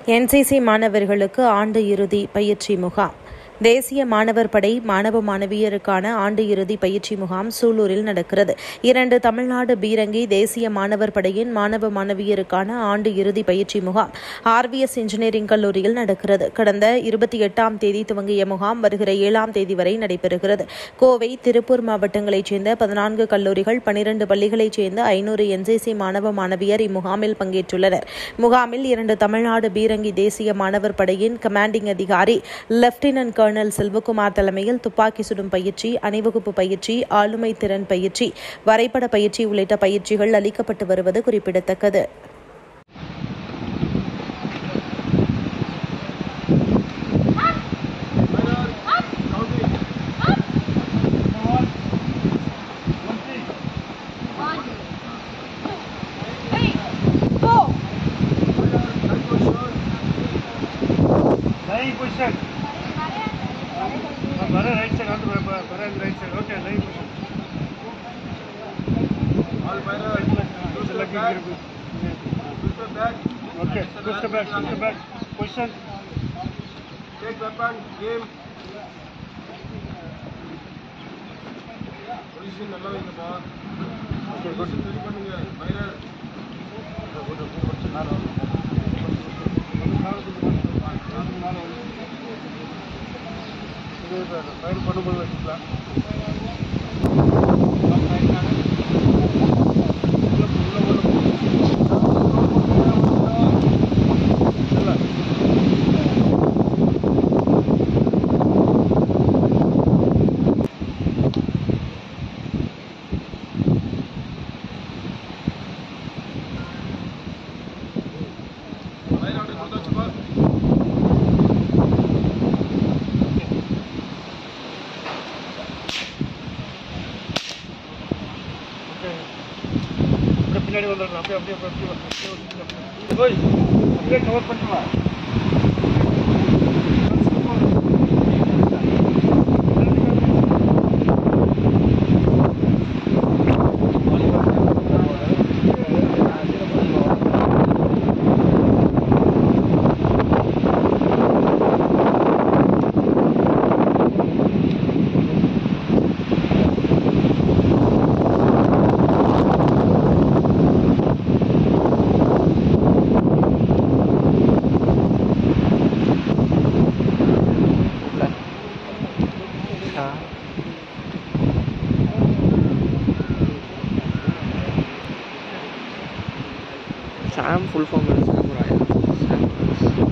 NCC மாணவர்களுக்கு ஆண்டு இறுதி பயிற்சி முகாம் தேசிய மாணவர் படை மாணவ மாணவியருக்கான ஆண்டு இறுதி பயிற்சி முகாம் சூலூரில் நடக்கிறது இரண்டு தமிழ்நாடு பீரங்கி தேசிய மாணவர் படையின் மாணவ மாணவியருக்கான ஆண்டு இறுதி பயிற்சி முகாம் ஆர்விஎஸ் இன்ஜினியரிங் கல்லூரியில் நடக்கிறது கடந்த இருபத்தி எட்டாம் தேதி துவங்கிய முகாம் வருகிற ஏழாம் தேதி வரை நடைபெறுகிறது கோவை திருப்பூர் மாவட்டங்களைச் சேர்ந்த பதினான்கு கல்லூரிகள் பனிரண்டு பள்ளிகளைச் சேர்ந்த ஐநூறு என்சிசி மாணவ மாணவியர் இம்முகாமில் பங்கேற்றுள்ளனர் முகாமில் இரண்டு தமிழ்நாடு பீரங்கி தேசிய மாணவர் படையின் கமாண்டிங் அதிகாரி லெப்டினன்ட் கர்னல் செல்வகுமார் தலைமையில் துப்பாக்கி சுடும் பயிற்சி அணிவகுப்பு பயிற்சி ஆளுமை திறன் பயிற்சி வரைபட பயிற்சி உள்ளிட்ட பயிற்சிகள் அளிக்கப்பட்டு வருவது குறிப்பிடத்தக்கது Lying position. Bara right side, on the bara bara right side. Okay, lying position. All bara right. Okay, push the back, push the back. Position. Take weapon, game. Position நல்லா வைங்கப்பா. Okay, good. Position ready பண்ணுங்க. Minor. இது file பண்ணும்போது வச்சுக்கலாம் Minor அப்படியே கொடுத்தாச்சுப்பா. அப்படியே பின்னாடி வந்துடலாம் அப்படியே அப்படியே அப்படியே அப்படியே அப்படியே ஓய் அப்படியே கவர் பண்ணிக்கலாம் Sam full form is Samurai. Sam.